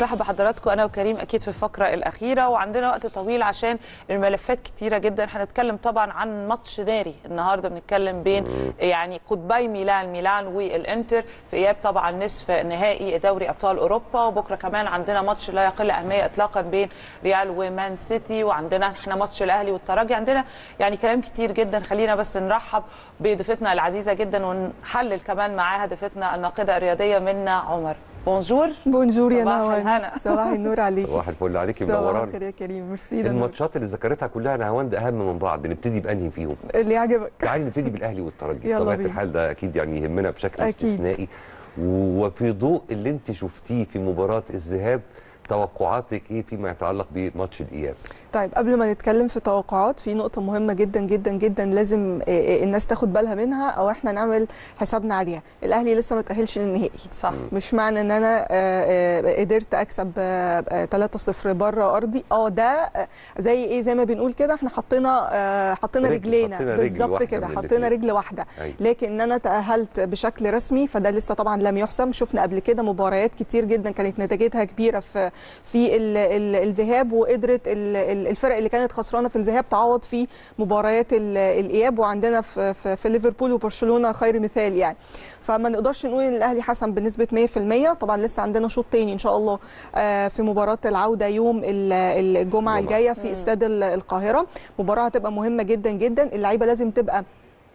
برحب بحضراتكم انا وكريم اكيد في الفقره الاخيره وعندنا وقت طويل عشان الملفات كتيره جدا هنتكلم طبعا عن ماتش ناري النهارده بنتكلم بين يعني قطبي ميلان ميلان والانتر في اياب طبعا نصف نهائي دوري ابطال اوروبا وبكره كمان عندنا ماتش لا يقل اهميه اطلاقا بين ريال ومان سيتي وعندنا احنا ماتش الاهلي والترجي عندنا يعني كلام كتير جدا خلينا بس نرحب بضيفتنا العزيزه جدا ونحلل كمان معاها ضيفتنا الناقده الرياضيه منا عمر بونجور بونجور يا صباح نهوان الهنا. صباح النور عليك صباح الفل عليكي صباح منورانا الخير يا كريم ميرسي ده نور. الماتشات اللي ذكرتها كلها نهاوند اهم من بعض نبتدي بانهي فيهم اللي يعجبك تعالي نبتدي بالاهلي والترجي يلا طبيعه بينا. الحال ده اكيد يعني يهمنا بشكل أكيد. استثنائي وفي ضوء اللي انت شفتيه في مباراه الذهاب توقعاتك ايه فيما يتعلق بماتش الاياب طيب قبل ما نتكلم في توقعات في نقطة مهمة جدا جدا جدا لازم آه، آه، الناس تاخد بالها منها او احنا نعمل حسابنا عليها الاهلي لسه ما تأهلش للنهائي صح مش معنى ان انا آه، آه، قدرت اكسب آه، آه، 3-0 بره ارضي اه ده آه، زي ايه زي ما بنقول كده احنا حطينا آه، حطينا رجل، رجلينا حطينا رجل بالظبط واحدة كده من حطينا الاتنين. رجل واحده أيوة. لكن ان انا تاهلت بشكل رسمي فده لسه طبعا لم يحسم شفنا قبل كده مباريات كتير جدا كانت نتيجتها كبيره في في ال ال الذهاب وقدرت ال- ال- الفرق اللي كانت خسرانه في الذهاب تعوض في مباريات ال- الاياب وعندنا في, في, في ليفربول وبرشلونه خير مثال يعني فما نقدرش نقول ان الاهلي حسم بنسبه 100% طبعا لسه عندنا شوط تاني ان شاء الله آه، في مباراه العوده يوم ال- الجمعه الجمعة. الجايه في استاد ال- القاهره مباراه هتبقى مهمه جدا جدا اللعيبه لازم تبقى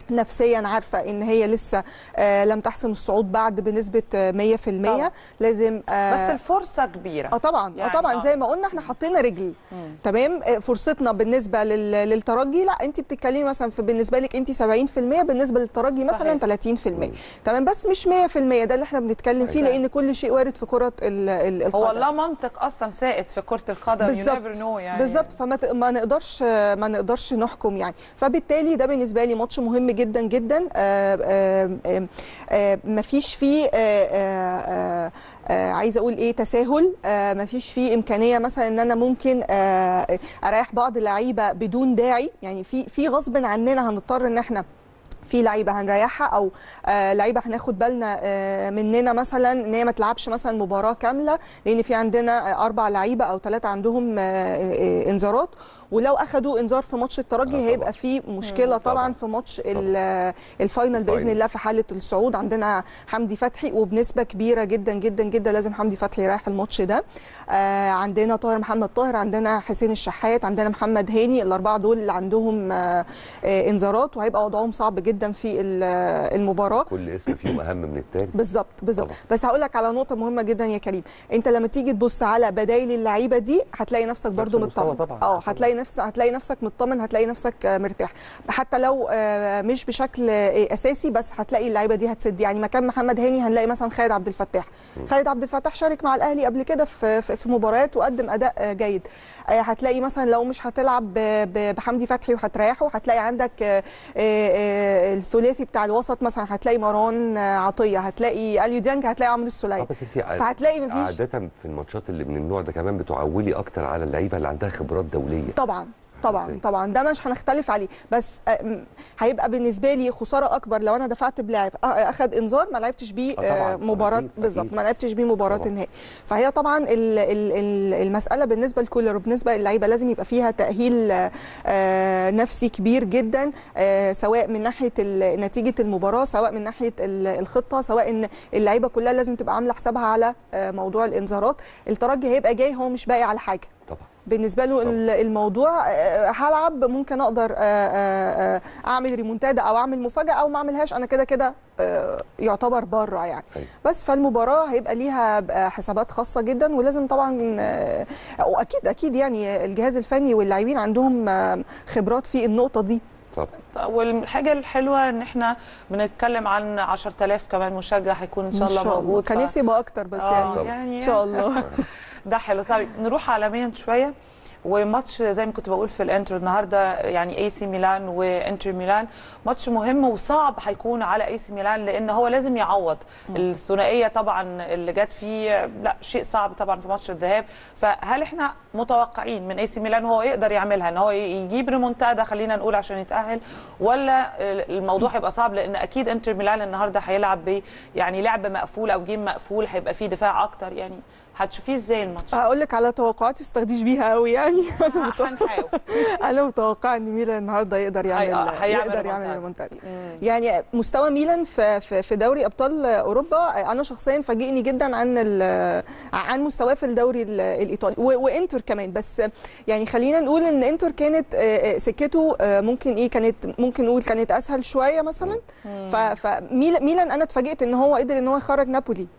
نفسيا عارفه ان هي لسه آه لم تحسم الصعود بعد بنسبه آه، 100% طبعا. لازم آه بس الفرصه كبيره اه طبعا يعني اه طبعا آه. زي ما قلنا احنا حطينا رجل مم. تمام آه، فرصتنا بالنسبه لل... للترجي لا انت بتتكلمي مثلا في بالنسبه لك انت 70% بالنسبه للترجي مثلا 30% تمام بس مش 100% ده اللي احنا بنتكلم فيه أيوة. لان كل شيء وارد في كره ال... ال... القدم هو لا منطق اصلا سائد في كره القدم بالظبط. يو نيفر نو يعني بالظبط فما ت- ما نقدرش ما نقدرش نحكم يعني فبالتالي ده بالنسبه لي ماتش مهم جدا جدا آه، آه، آه، آه، مفيش فيه آه، آه، آه، آه، عايزه اقول ايه تساهل آه، مفيش فيه امكانيه مثلا ان انا ممكن آه، اريح بعض اللعيبه بدون داعي يعني في في غصب عننا هنضطر ان احنا في لعيبه هنريحها او آه لعيبه هناخد بالنا آه مننا مثلا ان هي ما تلعبش مثلا مباراه كامله لان في عندنا آه اربع لعيبه او ثلاثه عندهم آه آه انذارات ولو اخذوا انذار في ماتش الترجي آه طبعاً. هيبقى في مشكله طبعا, طبعاً. في ماتش ال- آه، الفاينل باذن الفاينل. الله في حاله الصعود عندنا حمدي فتحي وبنسبه كبيره جدا جدا جدا لازم حمدي فتحي يريح الماتش ده آه عندنا طاهر محمد طاهر عندنا حسين الشحات عندنا محمد هاني الاربعه دول اللي عندهم آه آه انذارات وهيبقى وضعهم صعب جدا في ال- آه، المباراه كل اسم فيهم اهم من الثاني بالظبط بالظبط طبعا. بس هقول لك على نقطه مهمه جدا يا كريم انت لما تيجي تبص على بدايل اللعيبه دي هتلاقي نفسك برضو المستوى مطمن طبعاً. اه طبعاً. هتلاقي نفسك هتلاقي نفسك مطمن هتلاقي نفسك آه، مرتاح حتى لو آه، مش بشكل آه، اساسي بس هتلاقي اللعيبه دي هتسد يعني مكان محمد هاني هنلاقي مثلا خالد عبد الفتاح خالد عبد الفتاح شارك مع الاهلي قبل كده في في في مباريات وقدم اداء آه، جيد آه، هتلاقي مثلا لو مش هتلعب ب- ب- بحمدي فتحي وهتريحه هتلاقي عندك آه، آه، آه، الثلاثي بتاع الوسط مثلا هتلاقي مروان آه، عطيه هتلاقي اليو ديانج هتلاقي عمرو اه السوليه بس انت ع- فهتلاقي مفيش عاده في الماتشات اللي من النوع ده كمان بتعولي اكتر على اللعيبه اللي عندها خبرات دوليه طبعا طبعا إزاي؟ طبعا ده مش هنختلف عليه بس آه، م- هيبقى بالنسبه لي خساره اكبر لو انا دفعت بلاعب آه، اخد انذار ما لعبتش بيه آه، طبعاً. آه، مباراه أكيد، بالظبط أكيد. ما لعبتش بيه مباراه طبعاً. النهائي فهي طبعا ال- ال- ال- المساله بالنسبه لكولر وبالنسبه للعيبه لازم يبقى فيها تاهيل آه، آه، نفسي كبير جدا آه، سواء من ناحيه ال- نتيجه المباراه سواء من ناحيه ال- الخطه سواء ان اللعيبه كلها لازم تبقى عامله حسابها على آه، موضوع الانذارات الترجي هيبقى جاي هو مش باقي على حاجه طبعا بالنسبه له طبعا. ال- الموضوع آه، هلعب ممكن اقدر آه، آه، آه، اعمل ريمونتادا او اعمل مفاجاه او ما اعملهاش انا كده كده آه، يعتبر بره يعني أيوة. بس فالمباراه هيبقى ليها آه، حسابات خاصه جدا ولازم طبعا آه، واكيد اكيد يعني الجهاز الفني واللاعبين عندهم آه، خبرات في النقطه دي طبعا والحاجه الحلوه ان احنا بنتكلم عن 10000 كمان مشجع هيكون ان شاء الله موجود كان ف- نفسي يبقى اكتر بس آه، يعني طبعاً. يعني ان شاء الله ده حلو طيب نروح عالميا شويه وماتش زي ما كنت بقول في الانترو النهارده يعني اي سي ميلان وانتر ميلان ماتش مهم وصعب هيكون على اي سي ميلان لان هو لازم يعوض الثنائيه طبعا اللي جت فيه لا شيء صعب طبعا في ماتش الذهاب فهل احنا متوقعين من اي سي ميلان هو يقدر يعملها ان هو يجيب ريمونتادا خلينا نقول عشان يتاهل ولا الموضوع هيبقى صعب لان اكيد انتر ميلان النهارده هيلعب ب يعني لعب مقفول او جيم مقفول هيبقى فيه دفاع اكتر يعني هتشوفيه ازاي الماتش هقول لك على توقعاتي بس تاخديش بيها قوي يعني انا متوقع هنحاول انا متوقعه ان ميلان النهارده يقدر يعمل هي- هيعمل يقدر يعمل ريمونتادا. ريمونتادا يعني مستوى ميلان في في في دوري ابطال اوروبا انا شخصيا فاجئني جدا عن ال- عن مستواه في الدوري ال- الايطالي و- وانتر كمان بس يعني خلينا نقول ان انتر كانت آه، آه، سكته آه، ممكن ايه كانت ممكن نقول كانت اسهل شويه مثلا فميلان ميلان انا اتفاجئت ان هو قدر ان هو يخرج نابولي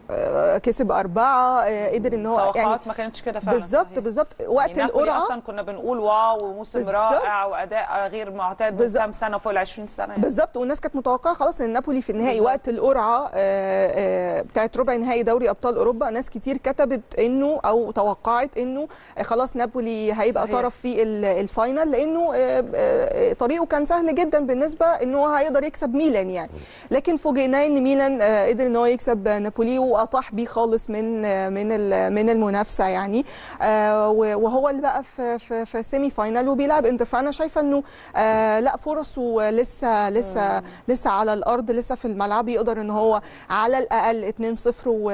آه، كسب أربعة آه، قدر إن هو يعني توقعات ما كانتش كده فعلا بالظبط صحيح. بالظبط وقت يعني نابولي القرعة اصلا كنا بنقول واو وموسم بالظبط. رائع واداء غير معتاد من بالظبط. كام سنه فوق ال 20 سنه يعني. بالظبط والناس كانت متوقعه خلاص ان نابولي في النهائي بالظبط. وقت القرعه آه، آه، بتاعت ربع نهائي دوري ابطال اوروبا ناس كتير كتبت انه او توقعت انه آه، خلاص نابولي هيبقى صحيح. طرف في ال- الفاينل لانه آه، آه، طريقه كان سهل جدا بالنسبه انه هو هيقدر يكسب ميلان يعني لكن فوجئنا ان ميلان آه، قدر ان هو يكسب نابولي واطاح بيه خالص من آه، من ال- من المنافسه يعني آه، و- وهو اللي بقى في في, في سيمي فاينل وبيلعب انتر فانا شايفه انه آه، لا فرصه لسه لسه لسه على الارض لسه في الملعب يقدر ان هو على الاقل 2-0 و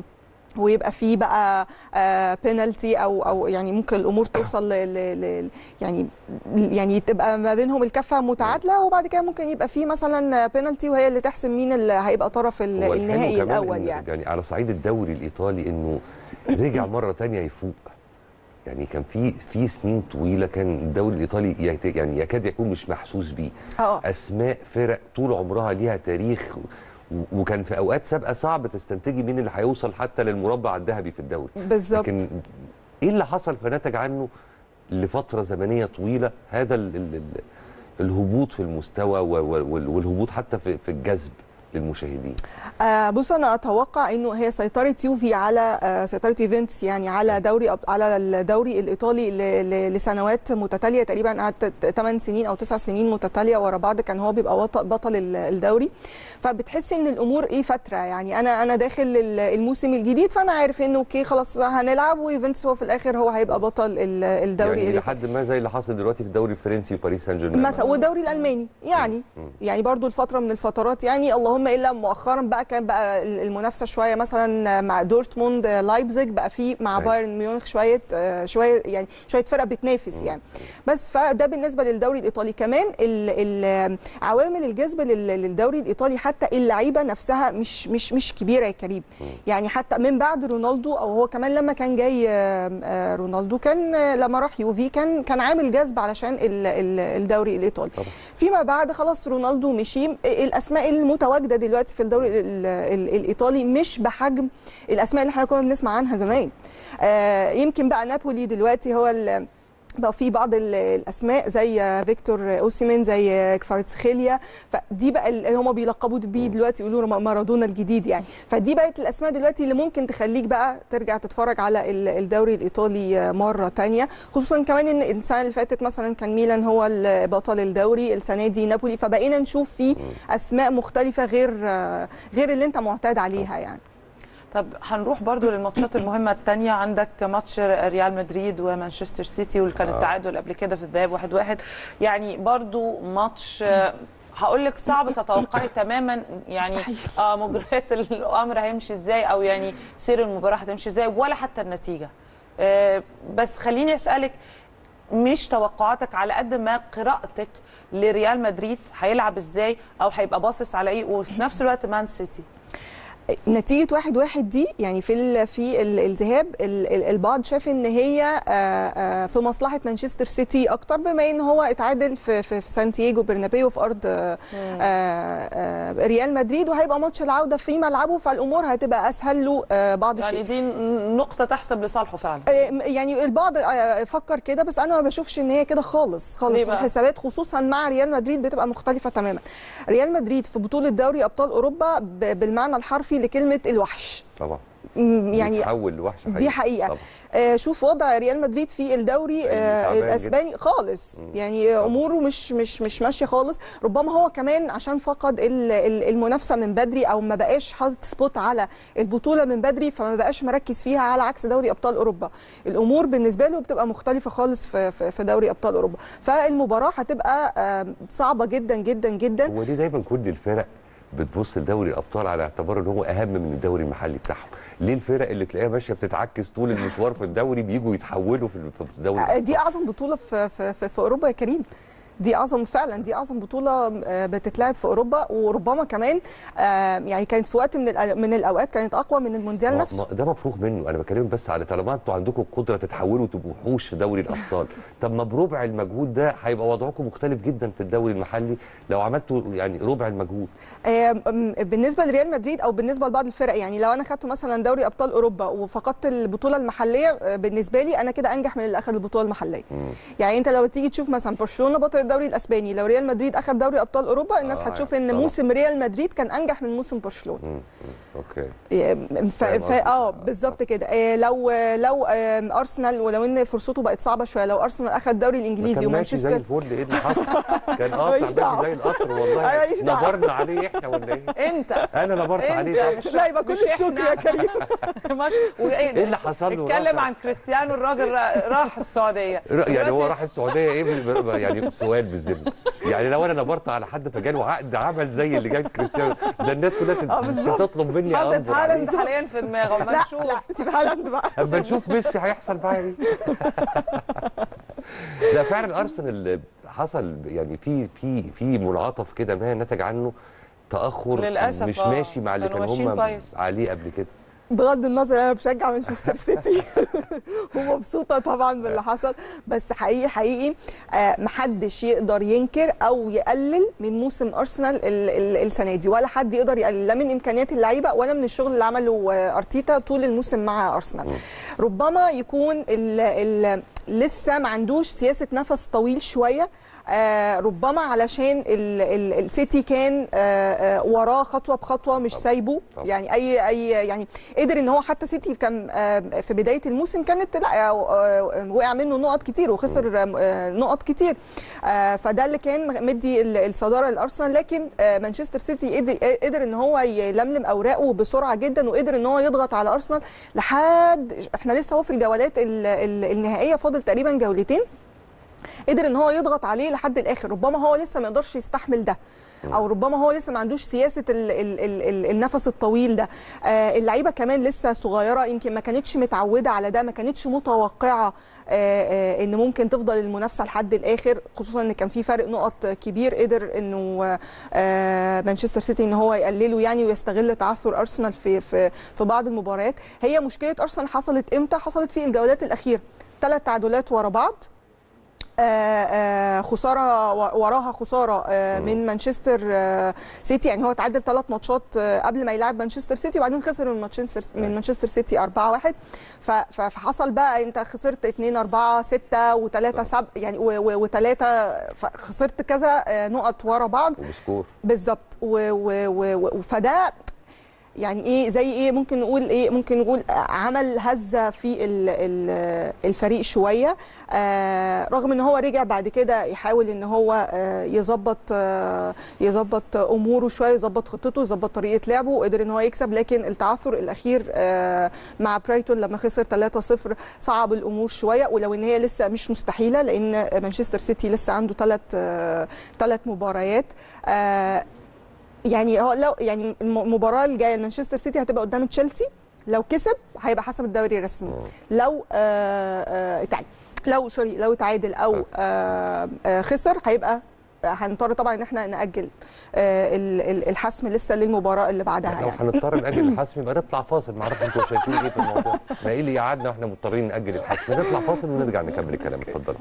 ويبقى فيه بقى بينالتي او او يعني ممكن الامور توصل ل ل- ل يعني يعني تبقى ما بينهم الكفه متعادله وبعد كده ممكن يبقى فيه مثلا بينالتي وهي اللي تحسم مين اللي هيبقى طرف ال- هو الحلو النهائي كمان الاول إن- يعني يعني على صعيد الدوري الايطالي انه رجع مره تانية يفوق يعني كان في في سنين طويله كان الدوري الايطالي يت- يعني يكاد يكون مش محسوس بيه اه اسماء فرق طول عمرها ليها تاريخ و- وكان في اوقات سابقه صعب تستنتجي مين اللي هيوصل حتى للمربع الذهبي في الدوري بالظبط لكن ايه اللي حصل فنتج عنه لفتره زمنيه طويله هذا ال ال ال الهبوط في المستوى و- و- وال- والهبوط حتى في في الجذب للمشاهدين آه بص انا اتوقع انه هي سيطره يوفي على آه سيطره يوفنتوس يعني على دوري أب- على الدوري الايطالي ل- ل- لسنوات متتاليه تقريبا قعدت 8 سنين او 9 سنين متتاليه ورا بعض كان هو بيبقى وط- بطل ال- الدوري فبتحسي ان الامور ايه فتره يعني انا انا داخل ال- الموسم الجديد فانا عارف انه اوكي خلاص هنلعب ويوفنتوس هو في الاخر هو هيبقى بطل ال- الدوري يعني الإيطالي. لحد ما زي اللي حاصل دلوقتي في الدوري الفرنسي وباريس سان جيرمان مثلا والدوري الالماني يعني يعني برضو الفتره من الفترات يعني اللهم الا مؤخرا بقى كان بقى المنافسه شويه مثلا مع دورتموند لايبزيج بقى في مع أيوة. بايرن ميونخ شويه آه، شويه يعني شويه فرق بتنافس يعني بس فده بالنسبه للدوري الايطالي كمان ال- ال- عوامل الجذب لل- للدوري الايطالي حتى اللعيبه نفسها مش مش مش كبيره يا كريم يعني حتى من بعد رونالدو او هو كمان لما كان جاي آه، آه، رونالدو كان آه، لما راح يوفي كان كان عامل جذب علشان ال- ال- الدوري الايطالي طبعا. فيما بعد خلاص رونالدو مشي الاسماء المتواجده دلوقتي في الدوري ال- ال- الايطالي مش بحجم الاسماء اللي احنا كنا بنسمع عنها زمان آه، يمكن بقى نابولي دلوقتي هو ال- بقى في بعض ال- الاسماء زي فيكتور اوسيمين زي كفارتسخيليا فدي بقى اللي هم بيلقبوا بيه دلوقتي يقولوا مارادونا الجديد يعني فدي بقت الاسماء دلوقتي اللي ممكن تخليك بقى ترجع تتفرج على ال- الدوري الايطالي مره تانية خصوصا كمان ان السنه اللي فاتت مثلا كان ميلان هو ال- بطل الدوري السنه دي نابولي فبقينا نشوف فيه اسماء مختلفه غير غير اللي انت معتاد عليها يعني طب هنروح برضو للماتشات المهمة التانية عندك ماتش ريال مدريد ومانشستر سيتي واللي كان التعادل قبل كده في الذهاب واحد واحد يعني برضو ماتش آه، هقول لك صعب تتوقعي تماما يعني مستحيل. اه مجريات الامر هيمشي ازاي او يعني سير المباراه هتمشي ازاي ولا حتى النتيجه آه بس خليني اسالك مش توقعاتك على قد ما قراءتك لريال مدريد هيلعب ازاي او هيبقى باصص على ايه وفي نفس الوقت مان سيتي نتيجه واحد واحد دي يعني في ال في ال الذهاب ال- ال- البعض شاف ان هي آه، آه، في مصلحه مانشستر سيتي اكتر بما ان هو اتعادل في في, في سانتياغو برنابيو في ارض آه، آه، آه، ريال مدريد وهيبقى ماتش العوده في ملعبه فالامور هتبقى اسهل له آه، بعض الشيء يعني دي نقطه تحسب لصالحه فعلا آه، يعني البعض آه، فكر كده بس انا ما بشوفش ان هي كده خالص خالص ليه بقى؟ الحسابات خصوصا مع ريال مدريد بتبقى مختلفه تماما ريال مدريد في بطوله دوري ابطال اوروبا ب- بالمعنى الحرفي لكلمه الوحش طبعا م، يعني بيتحول لوحش دي حقيقه طبعا. آه، شوف وضع ريال مدريد في الدوري آه، تعبان جدا. الاسباني خالص يعني اموره مش مش مش ماشيه خالص ربما هو كمان عشان فقد ال- ال- المنافسه من بدري او ما بقاش حاطط سبوت على البطوله من بدري فما بقاش مركز فيها على عكس دوري ابطال اوروبا الامور بالنسبه له بتبقى مختلفه خالص في في في دوري ابطال اوروبا فالمباراه هتبقى آه، صعبه جدا جدا جدا هو ليه دايما كل الفرق بتبص لدوري الابطال على اعتبار ان هو اهم من الدوري المحلي بتاعهم ليه الفرق اللي تلاقيها ماشيه بتتعكس طول المشوار في الدوري بيجوا يتحولوا في في دوري آه، الأبطال؟ دي اعظم بطوله في في, في, في اوروبا يا كريم دي اعظم فعلا دي اعظم بطوله آه، بتتلعب في اوروبا وربما كمان آه، يعني كانت في وقت من الأ- من الاوقات كانت اقوى من المونديال ما- نفسه ما- ده مفروغ منه انا بكلمك بس على طالما انتوا عندكم القدره تتحولوا تبقوا وحوش في دوري الابطال طب ما بربع المجهود ده هيبقى وضعكم مختلف جدا في الدوري المحلي لو عملتوا يعني ربع المجهود آم، آم، بالنسبه لريال مدريد او بالنسبه لبعض الفرق يعني لو انا خدت مثلا دوري ابطال اوروبا وفقدت البطوله المحليه آه، بالنسبه لي انا كده انجح من اللي اخذ البطوله المحليه يعني انت لو تيجي تشوف مثلا برشلونه بطل الدوري الاسباني لو ريال مدريد اخذ دوري ابطال اوروبا الناس آه، هتشوف ان طبعا. موسم ريال مدريد كان انجح من موسم برشلونه مم. مم. اوكي ف... فاهم ف... قصدك. اه بالظبط كده آه، لو لو آم، ارسنال ولو ان فرصته بقت صعبه شويه لو ارسنال اخذ الدوري ما الانجليزي كان ماشي زي ومانشستر الفل ايه اللي حصل؟ كان قاطع ماليش ماشي دعوة. زي القطر أنا والله ماليش دعوة. نبرنا عليه احنا ولا ايه؟ انت انا نبرت عليه انت طبعا مش لا يبقى كل مش الشكر يا إحنا. كريم مش وايه ايه اللي حصل له اتكلم راح- عن كريستيانو الراجل را- راح السعوديه يعني هو دلوقتي راح السعوديه ايه بال- يعني سؤال بالذمه يعني لو انا نبرت على حد فجاله عقد عمل زي اللي جاب كريستيانو ده الناس كلها آه، تت- بالظبط. تطلب مني حاطط انظر عليه هالاند حاليا في دماغه اما لا نشوف لا سيب هالاند بقى اما نشوف ميسي هيحصل معايا ايه لا فعلا ارسنال حصل يعني في في في منعطف كده ما نتج عنه تاخر للأسف، مش آه. ماشي مع اللي كانوا كانوا ماشيين هم كويس. عليه قبل كده بغض النظر انا بشجع مانشستر سيتي ومبسوطه طبعا باللي حصل بس حقيقي حقيقي آه، محدش يقدر ينكر او يقلل من موسم ارسنال ال- ال- السنه دي ولا حد يقدر يقلل لا من امكانيات اللعيبه ولا من الشغل اللي عمله آه، ارتيتا طول الموسم مع ارسنال ربما يكون ال ال لسه ما عندوش سياسه نفس طويل شويه آه ربما علشان ال ال السيتي كان آه آه وراه خطوه بخطوه مش طبعاً. سايبه طبعاً. يعني اي اي يعني قدر ان هو حتى سيتي كان آه في بدايه الموسم كانت لا آه آه وقع منه نقط كتير وخسر آه آه، نقط كتير آه فده اللي كان مدي ال- الصداره لارسنال لكن آه مانشستر سيتي قدر, قدر ان هو يلملم اوراقه بسرعه جدا وقدر ان هو يضغط على ارسنال لحد احنا لسه هو في الجولات ال- ال- النهائيه فاضل تقريبا جولتين قدر ان هو يضغط عليه لحد الاخر ربما هو لسه ما يقدرش يستحمل ده او ربما هو لسه ما عندوش سياسه ال ال ال ال النفس الطويل ده آه اللعيبه كمان لسه صغيره يمكن ما كانتش متعوده على ده ما كانتش متوقعه آه آه ان ممكن تفضل المنافسه لحد الاخر خصوصا ان كان في فرق نقط كبير قدر انه آه مانشستر سيتي ان هو يقلله يعني ويستغل تعثر ارسنال في في في بعض المباريات هي مشكله ارسنال حصلت امتى حصلت في الجولات الاخيره ثلاث تعادلات ورا بعض آه، آه، خساره و- وراها خساره آه، من مانشستر آه، سيتي يعني هو تعادل ثلاث ماتشات آه، قبل ما يلعب مانشستر سيتي وبعدين خسر من مانشستر من مانشستر سيتي 4-1 ف- ف- فحصل بقى انت خسرت 2 4 6 و3 7 يعني و3 خسرت كذا آه، نقط ورا بعض وبسكور بالظبط و- و- و- و- فده يعني ايه زي ايه ممكن نقول ايه ممكن نقول عمل هزه في ال- ال- الفريق شويه آه رغم ان هو رجع بعد كده يحاول ان هو آه يظبط آه يظبط اموره شويه يظبط خطته يظبط طريقه لعبه وقدر ان هو يكسب لكن التعثر الاخير آه مع برايتون لما خسر 3-0 صعب الامور شويه ولو ان هي لسه مش مستحيله لان مانشستر سيتي لسه عنده ثلاث ثلاث مباريات آه يعني هو لو يعني الم- المباراه الجايه لمانشستر سيتي هتبقى قدام تشيلسي لو كسب هيبقى حسب الدوري الرسمي لو آه آه تعادل لو سوري لو تعادل او آه آه خسر هيبقى هنضطر طبعا ان احنا ناجل آه ال- ال- الحسم لسه للمباراه اللي بعدها لو يعني هنضطر ناجل الحسم يبقى نطلع فاصل ما اعرفش انتوا شايفين ايه في الموضوع ما ايه اللي قعدنا واحنا مضطرين ناجل الحسم نطلع فاصل ونرجع نكمل الكلام اتفضلوا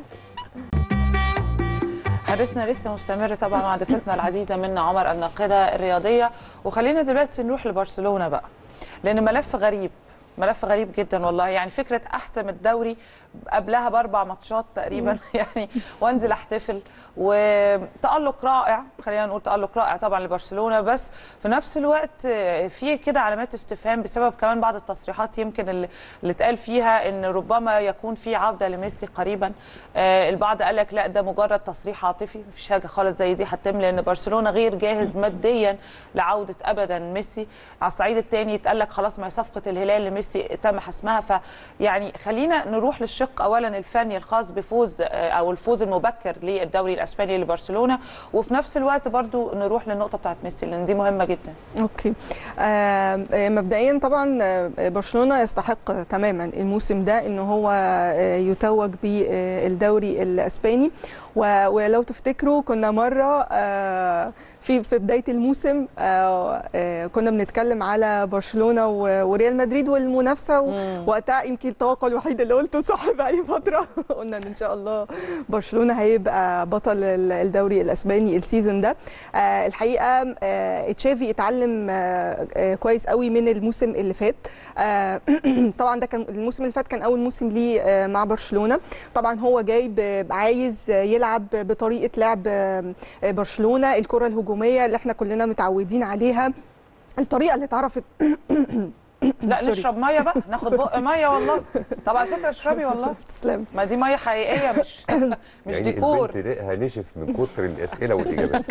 حديثنا لسه مستمر طبعا مع ضيفتنا العزيزه منى عمر الناقده الرياضيه وخلينا دلوقتي نروح لبرشلونه بقى لان ملف غريب ملف غريب جدا والله يعني فكره احسم الدوري قبلها باربع ماتشات تقريبا يعني وانزل احتفل وتالق رائع خلينا نقول تالق رائع طبعا لبرشلونه بس في نفس الوقت في كده علامات استفهام بسبب كمان بعض التصريحات يمكن اللي اللي اتقال فيها ان ربما يكون في عوده لميسي قريبا آه، البعض قال لك لا ده مجرد تصريح عاطفي مفيش حاجه خالص زي دي هتتم لان برشلونه غير جاهز ماديا لعوده ابدا ميسي على الصعيد الثاني يتقال لك خلاص ما هي صفقه الهلال لميسي ميسي تم حسمها فيعني خلينا نروح للشق اولا الفني الخاص بفوز آه، او الفوز المبكر للدوري الاسباني لبرشلونه وفي نفس الوقت برضو نروح للنقطه بتاعت ميسي لان دي مهمه جدا اوكي آه آه، مبدئيا طبعا آه، برشلونه يستحق تماما الموسم ده ان هو آه، يتوج بالدوري الاسباني و- ولو تفتكروا كنا مره آه، في في بدايه الموسم آه، آه، كنا بنتكلم على برشلونه و- وريال مدريد والمنافسه و- وقتها يمكن التوقع الوحيد اللي قلته صح بقالي فتره قلنا ان ان شاء الله برشلونه هيبقى بطل ال- الدوري الاسباني السيزون ده آه، الحقيقه آه، تشافي اتعلم آه، آه، كويس قوي من الموسم اللي فات آه، طبعا ده كان الموسم اللي فات كان اول موسم ليه آه، مع برشلونه طبعا هو جاي ب- عايز يلعب بطريقه لعب آه، برشلونه الكره الهجوميه اللي احنا كلنا متعودين عليها الطريقه اللي اتعرفت لا سوري. نشرب ميه بقى ناخد بق ميه والله طب على فكره اشربي والله تسلم ما دي ميه حقيقيه مش مش يعني ديكور البنت ريقها نشف من كتر الاسئله والاجابات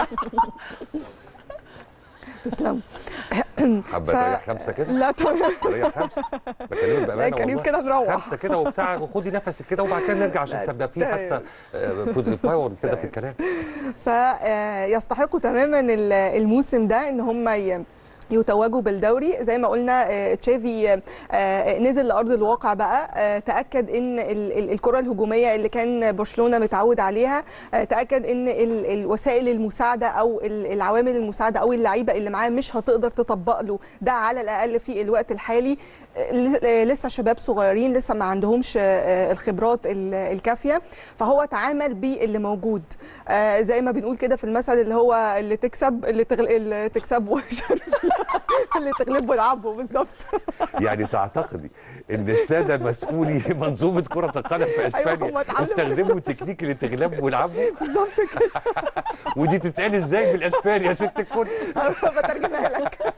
تسلم حابه ف- تريح خمسه كده لا طبعا تريح خمسه بكلمك بامانه لا، كريم والله. كده نروح. خمسه كده وبتاع وخدي نفسك كده وبعد كده نرجع عشان لا، تبقى في تمام. حتى باور كده في الكلام فيستحقوا تماما ال- الموسم ده ان هم ي- يتوجوا بالدوري زي ما قلنا آه، تشافي آه، نزل لارض الواقع بقى آه، تاكد ان ال- ال- الكره الهجوميه اللي كان برشلونه متعود عليها آه، تاكد ان ال- الوسائل المساعده او ال- العوامل المساعده او اللعيبه اللي معاه مش هتقدر تطبق له ده على الاقل في الوقت الحالي آه، ل- آه، لسه شباب صغيرين لسه ما عندهمش آه، الخبرات ال- الكافيه فهو تعامل باللي موجود آه، زي ما بنقول كده في المثل اللي هو اللي تكسب اللي, تغل... اللي تكسبه مش عارفة، اللي تغلبه العبه بالظبط يعني تعتقدي ان الساده مسؤولي منظومه كره القدم في هم اسبانيا اتعلموا. استخدموا تكنيك اللي تغلبوا ويلعبوا بالظبط كده ودي تتقال ازاي بالاسباني يا ست الكل بترجمها لك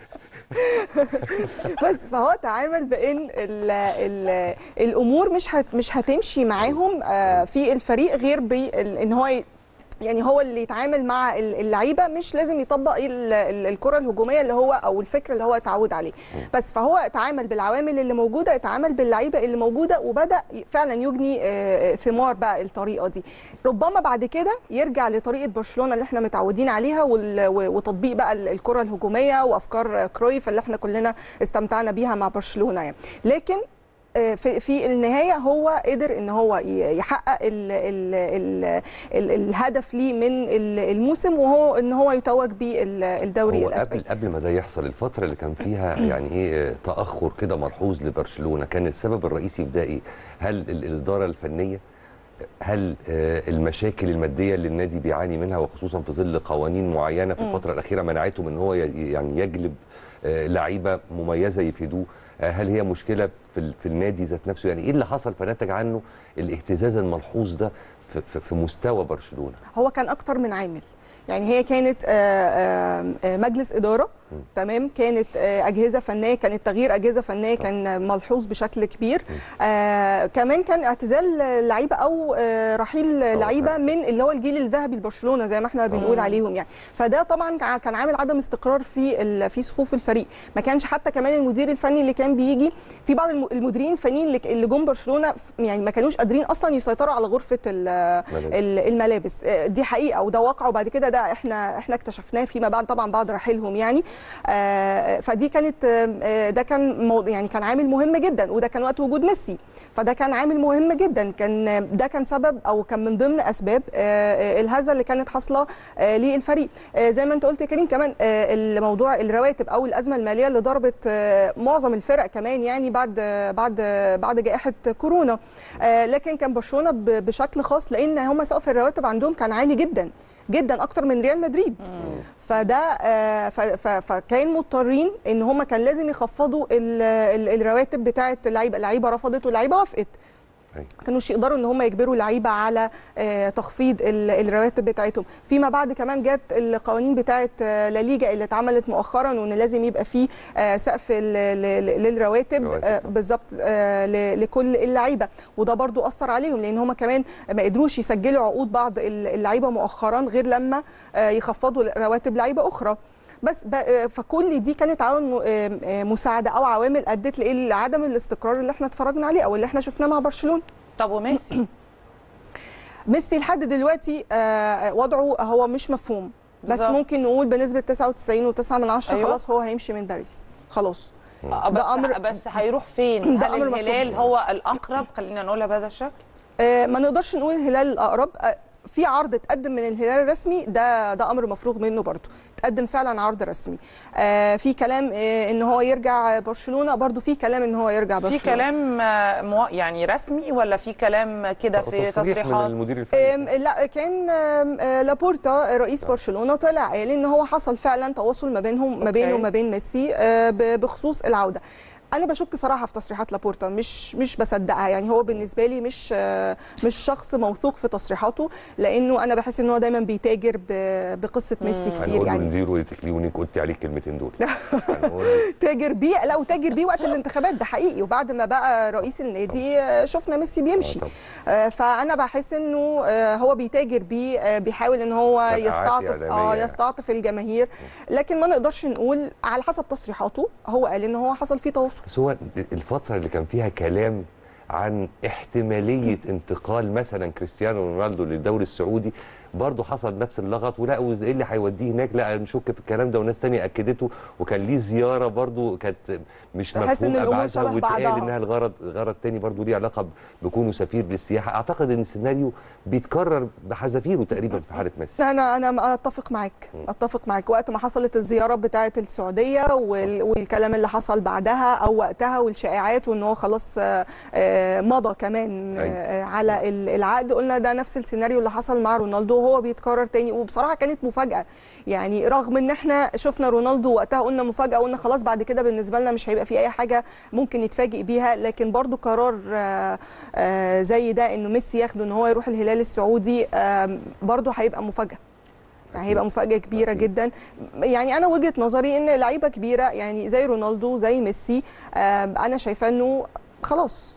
بس فهو تعامل بان ال ال الامور مش هت مش هتمشي معاهم آه، في الفريق غير بان هو ي- يعني هو اللي يتعامل مع ال- اللعيبه مش لازم يطبق ال- ال- الكره الهجوميه اللي هو او الفكر اللي هو اتعود عليه بس فهو اتعامل بالعوامل اللي موجوده اتعامل باللعيبه اللي موجوده وبدا فعلا يجني آه، ثمار بقى الطريقه دي ربما بعد كده يرجع لطريقه برشلونه اللي احنا متعودين عليها وال- و- وتطبيق بقى ال- الكره الهجوميه وافكار كرويف اللي احنا كلنا استمتعنا بيها مع برشلونه يعني لكن آه، في في النهايه هو قدر ان هو ي- يحقق ال ال ال ال الهدف ليه من ال- الموسم وهو ان هو يتوج بالدوري هو الاسباني قبل قبل ما ده يحصل الفتره اللي كان فيها يعني ايه تاخر كده ملحوظ لبرشلونه كان السبب الرئيسي في ده ايه هل ال- الاداره الفنيه هل آه، المشاكل الماديه اللي النادي بيعاني منها وخصوصا في ظل قوانين معينه في الفتره الاخيره منعته من ان هو ي- يعني يجلب آه، لعيبه مميزه يفيدوه آه، هل هي مشكله في ال- في النادي ذات نفسه يعني ايه اللي حصل فنتج عنه الاهتزاز الملحوظ ده في- في- في مستوى برشلونه هو كان اكتر من عامل يعني هي كانت آه، آه، آه، مجلس اداره تمام كانت آه، اجهزه فنيه كانت تغيير اجهزه فنيه كان ملحوظ بشكل كبير آه، كمان كان اعتزال لعيبه او آه، رحيل لعيبه من اللي هو الجيل الذهبي لبرشلونه زي ما احنا بنقول عليهم يعني فده طبعا كان- كان عامل عدم استقرار في ال- في صفوف الفريق ما كانش حتى كمان المدير الفني اللي كان بيجي في بعض الم- المديرين الفنيين اللي اللي جم برشلونه يعني ما كانوش قادرين اصلا يسيطروا على غرفه ال- ملابس. ال- الملابس آه، دي حقيقه وده واقع وبعد كده ده احنا احنا اكتشفناه فيما بعد طبعا بعد رحيلهم يعني آه، فدي كانت آه، ده كان مو- يعني كان عامل مهم جدا وده كان وقت وجود ميسي فده كان عامل مهم جدا كان ده كان سبب او كان من ضمن اسباب آه، الهزه اللي كانت حاصله آه، للفريق آه، زي ما انت قلت يا كريم كمان آه، الموضوع الرواتب او الازمه الماليه اللي ضربت آه، معظم الفرق كمان يعني بعد بعد بعد جائحه كورونا آه، لكن كان برشلونه ب- بشكل خاص لان هم سقف الرواتب عندهم كان عالي جدا جدا اكتر من ريال مدريد فده آه، ف- ف- فكان مضطرين ان هم كان لازم يخفضوا ال- ال- الرواتب بتاعه اللعيبه اللعيبه رفضت واللعيبه وافقت أيوة. كانوش يقدروا ان هم يجبروا اللعيبه على آه، تخفيض ال- الرواتب بتاعتهم فيما بعد كمان جت القوانين بتاعه آه، لا ليجا اللي اتعملت مؤخرا وان لازم يبقى فيه آه، سقف ال- ل- للرواتب رواتب. آه، بالظبط آه، ل- لكل اللعيبه وده برضو اثر عليهم لان هم كمان ما قدروش يسجلوا عقود بعض ال- اللعيبه مؤخرا غير لما آه، يخفضوا رواتب لعيبه اخرى بس ب- آه، فكل دي كانت عوامل م- آه، آه، مساعده او عوامل ادت لعدم الاستقرار اللي احنا اتفرجنا عليه او اللي احنا شفناه مع برشلونه طب وميسي ميسي لحد دلوقتي آه، وضعه هو مش مفهوم بس بالظبط. ممكن نقول بنسبه 99.9 من عشرة أيوة. خلاص هو هيمشي من باريس خلاص آه، بس أمر- بس هيروح فين؟ ده هل أمر الهلال مفروض. هو الاقرب خلينا نقولها بهذا الشكل؟ آه، ما نقدرش نقول الهلال الاقرب آه، في عرض اتقدم من الهلال الرسمي ده ده امر مفروغ منه برضه اتقدم فعلا عرض رسمي آه، في كلام آه، ان هو يرجع برشلونه برضه في كلام ان هو يرجع برشلونه في كلام آه، مو- يعني رسمي ولا في كلام كده في تصريح من تصريحات؟ المدير آم، الفني لا كان آم، آه، لابورتا رئيس برشلونه طلع قال ان هو حصل فعلا تواصل ما بينهم ما بينه أوكي. وما بين ميسي آه، ب- بخصوص العوده انا بشك صراحه في تصريحات لابورتا مش مش بصدقها يعني هو بالنسبه لي مش آه، مش شخص موثوق في تصريحاته لانه انا بحس ان هو دايما بيتاجر ب- بقصه ميسي كتير هنقول له يعني نديره يتكليونيك قلت عليه الكلمتين دول هنقول له تاجر بيه لا وتاجر بيه وقت الانتخابات ده حقيقي وبعد ما بقى رئيس النادي آه، شفنا ميسي بيمشي طبعاً. آه، فانا بحس انه آه، هو بيتاجر بيه آه، بيحاول ان هو شائعات يستعطف إعلامية اه يعني. يستعطف الجماهير لكن ما نقدرش نقول على حسب تصريحاته هو قال ان هو حصل فيه تواصل بس هو الفترة اللي كان فيها كلام عن احتمالية انتقال مثلا كريستيانو رونالدو للدوري السعودي برضه حصل نفس اللغط ولقوا ايه اللي هيوديه هناك لا نشك في الكلام ده وناس تانية اكدته وكان ليه زياره برضه كانت مش تحس إن مفهوم الأمور ابعادها شبه واتقال بعضها. انها الغرض غرض تاني برضه ليه علاقه بكونه سفير للسياحه اعتقد ان السيناريو بيتكرر بحذافيره تقريبا في حاله ميسي انا انا اتفق معاك اتفق معاك وقت ما حصلت الزياره بتاعه السعوديه وال- والكلام اللي حصل بعدها او وقتها والشائعات وان هو خلاص آه، آه، مضى كمان أيوة. آه، على ال- العقد قلنا ده نفس السيناريو اللي حصل مع رونالدو وهو بيتكرر تاني وبصراحه كانت مفاجاه يعني رغم ان احنا شفنا رونالدو وقتها قلنا مفاجاه قلنا خلاص بعد كده بالنسبه لنا مش هيبقى في اي حاجه ممكن يتفاجئ بيها لكن برضو قرار آه، آه، زي ده انه ميسي ياخده ان هو يروح الهلال السعودي آم، برضو هيبقى مفاجاه يعني هيبقى مفاجاه كبيره أكيد. جدا يعني انا وجهه نظري ان لعيبه كبيره يعني زي رونالدو زي ميسي آم، انا شايفاه انه خلاص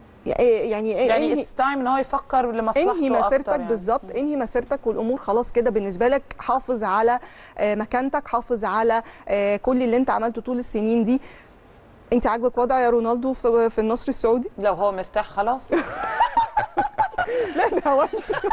يعني يعني انهي اتس تايم ان هو يفكر لمصلحته انهي مسيرتك أكتر يعني. بالظبط انهي مسيرتك والامور خلاص كده بالنسبه لك حافظ على آه، مكانتك حافظ على آه، كل اللي انت عملته طول السنين دي انت عاجبك وضع يا رونالدو في في النصر السعودي لو هو مرتاح خلاص لا ده هو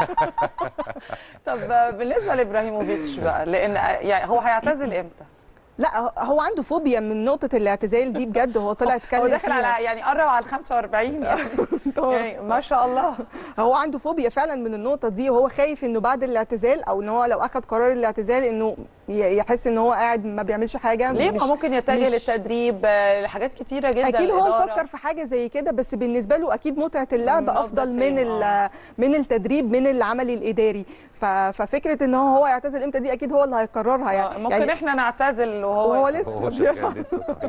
طب بالنسبه لابراهيموفيتش بقى لان يعني هو هيعتزل امتى؟ لا هو عنده فوبيا من نقطه الاعتزال دي بجد هو طلع هو اتكلم داخل فيها على يعني قرب على ال 45 يعني, يعني ما شاء الله هو عنده فوبيا فعلا من النقطه دي وهو خايف انه بعد الاعتزال او ان هو لو اخذ قرار الاعتزال انه ي- يحس ان هو قاعد ما بيعملش حاجه ليه مش ما ممكن يتجه مش- للتدريب آه، لحاجات كتيره جدا اكيد هو الإدارة. مفكر في حاجه زي كده بس بالنسبه له اكيد متعه اللعب مم، افضل ده من same، ال- آه. من التدريب من العمل الاداري ف- ففكره ان هو هو يعتزل امتى دي اكيد هو اللي هيقررها آه، يعني ممكن يعني احنا نعتزل وهو وهو هو لسه شغال لسه صحيح.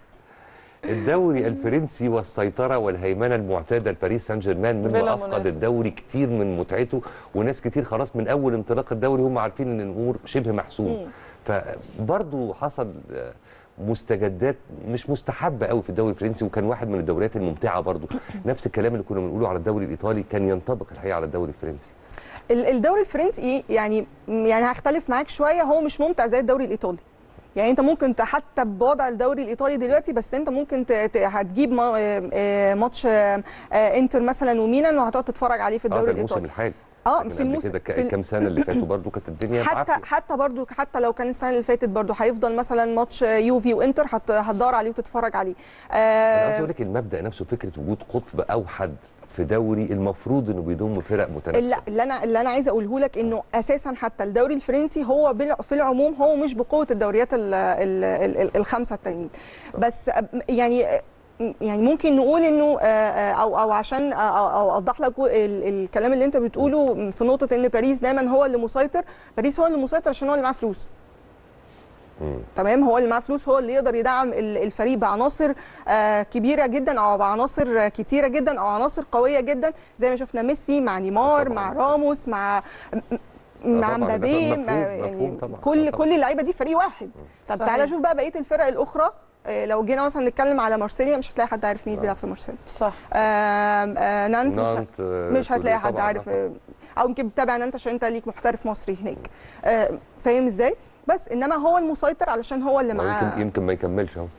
الدوري الفرنسي والسيطره والهيمنه المعتاده لباريس سان جيرمان بلا مما افقد منافس. الدوري كتير من متعته وناس كتير خلاص من اول انطلاق الدوري هم عارفين ان الامور شبه محسوم فبرضه حصل آه، مستجدات مش مستحبه قوي في الدوري الفرنسي وكان واحد من الدوريات الممتعه برضه نفس الكلام اللي كنا بنقوله على الدوري الايطالي كان ينطبق الحقيقه على الدوري الفرنسي ال- الدوري الفرنسي يعني يعني هختلف معاك شويه هو مش ممتع زي الدوري الايطالي يعني انت ممكن ت- حتى بوضع الدوري الايطالي دلوقتي بس انت ممكن ت- ت- هتجيب ما- آه، آه، ماتش آه، آه، انتر مثلا وميلان وهتقعد تتفرج عليه في اه ده الدوري الموسم الايطالي الحالي اه لكن في قبل الموسم كده في ك- ال- كام سنه اللي فاتوا برضه كانت الدنيا حتى بعافية. حتى برضو حتى لو كان السنه اللي فاتت برضو هيفضل مثلا ماتش يوفي وانتر هت- هتدور عليه وتتفرج عليه انا عايز آه اقول لك المبدا نفسه فكره وجود قطب اوحد في دوري المفروض انه بيضم فرق متنافسه لا اللي انا اللي انا عايزه اقوله لك انه اساسا حتى الدوري الفرنسي هو بال- في العموم هو مش بقوه الدوريات ال ال ال الخمسه التانيين بس يعني يعني ممكن نقول انه آه، آه، او او عشان او أو اوضح لك ال- الكلام اللي انت بتقوله في نقطه ان باريس دايما هو اللي مسيطر باريس هو اللي مسيطر عشان هو اللي معاه فلوس مم. تمام هو اللي معاه فلوس هو اللي يقدر يدعم ال- الفريق بعناصر آه، كبيره جدا او بعناصر آه، كتيره جدا او عناصر قويه جدا زي ما شفنا ميسي مع نيمار طبعاً. مع راموس مع مع طبعاً، ده مبابي مفهوم- مع- مفهوم يعني طبعاً. كل آه، طبعاً. كل اللعيبه دي فريق واحد طب صحيح. تعالى شوف بقى بقيه الفرق الاخرى آه، لو جينا مثلا نتكلم على مارسيليا مش هتلاقي حد عارف مين بيلعب في مارسيليا صح آم، آه، نانت مش ه- نانت آه، مش هتلاقي طبعاً، حد عارف طبعاً. آه، او يمكن بتتابع انت عشان انت ليك محترف مصري هناك آه، فاهم ازاي بس انما هو المسيطر علشان هو اللي ما يمكن معاه يمكن ما يكملش اهو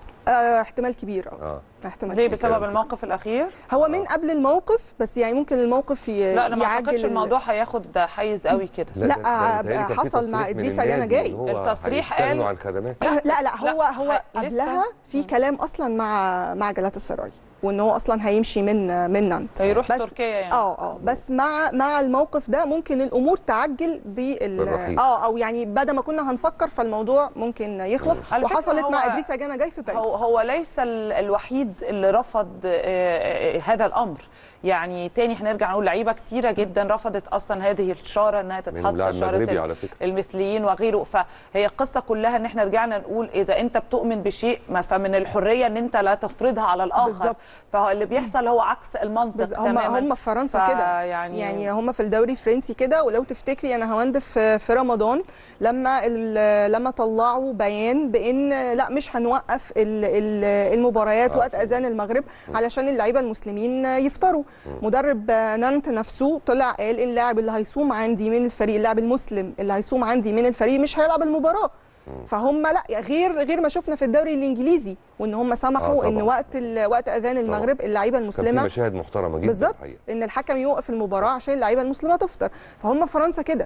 آه احتمال كبير اه اه احتمال ليه كبير. بسبب الموقف الاخير هو من قبل الموقف بس يعني ممكن الموقف ي... لا انا ما يعجل اعتقدش ال- الموضوع هياخد حيز قوي كده لا، ده- ده متهيألي كان في حصل مع تصريح من إدريس النادي أجانا جاي. إن هو التصريح هيستغنوا قال- عن خدمات لا لا هو لا، هو ح- لسه. قبلها في كلام اصلا مع مع جلات السراي وان هو اصلا هيمشي من من نانت هيروح بس- تركيا يعني اه اه بس مع مع الموقف ده ممكن الامور تعجل بال بالرحيل. اه او يعني بدل ما كنا هنفكر فالموضوع ممكن يخلص على فكرة وحصلت هو- مع ادريس اجانا جاي في باريس هو هو ليس ال- الوحيد اللي رفض آه، آه، هذا الامر يعني تاني هنرجع نقول لعيبه كتيره جدا رفضت اصلا هذه الاشاره انها تتحط منهم لاعب اشاره مغربي ال- على فكره المثليين وغيره فهي القصه كلها ان احنا رجعنا نقول اذا انت بتؤمن بشيء ما فمن الحريه ان انت لا تفرضها على الاخر بالظبط. فهو اللي بيحصل هو عكس المنطق بس هم تماما هم في فرنسا ف- كده يعني- يعني هم في الدوري الفرنسي كده ولو تفتكري انا هوند في في رمضان لما ال- لما طلعوا بيان بان لا مش هنوقف ال- ال- المباريات آه. وقت اذان المغرب علشان اللعيبه المسلمين يفطروا مدرب نانت نفسه طلع قال اللاعب اللي هيصوم عندي من الفريق اللاعب المسلم اللي هيصوم عندي من الفريق مش هيلعب المباراه فهم لا غير غير ما شفنا في الدوري الانجليزي وان هم سمحوا آه، ان طبعاً. وقت ال- وقت اذان المغرب اللعيبه كان في المسلمه مشاهد محترمه جدا بالظبط الحقيقة. ان الحكم يوقف المباراه عشان اللعيبه المسلمه تفطر فهم في فرنسا كده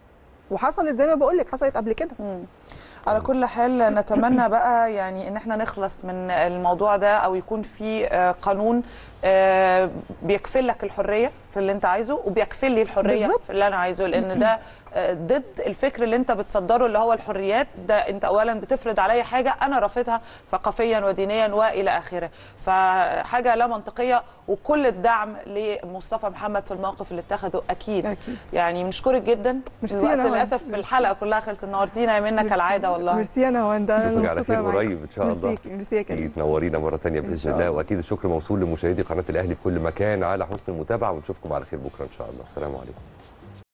وحصلت زي ما بقول لك حصلت قبل كده على كل حال نتمنى بقى يعني ان احنا نخلص من الموضوع ده او يكون في آه، قانون آه، بيكفل لك الحريه في اللي انت عايزه وبيكفل لي الحريه بالظبط. في اللي انا عايزه لان ده آه، ضد الفكر اللي انت بتصدره اللي هو الحريات ده انت اولا بتفرض عليا حاجه انا رافضها ثقافيا ودينيا والى اخره فحاجه لا منطقيه وكل الدعم لمصطفى محمد في الموقف اللي اتخذه اكيد اكيد يعني بنشكرك جدا ميرسي الوقت أنا للاسف في الحلقه كلها خلصت نورتينا يا منى كالعاده والله ميرسي انا هوند انا نشوفك على مبسوطه خير معاكم. قريب ان شاء الله ميرسي ميرسي يا كريم تنورينا مره ثانيه إن باذن شاء الله الله. واكيد الشكر موصول لمشاهدي قناه الاهلي في كل مكان على حسن المتابعه ونشوفكم على خير بكره ان شاء الله السلام عليكم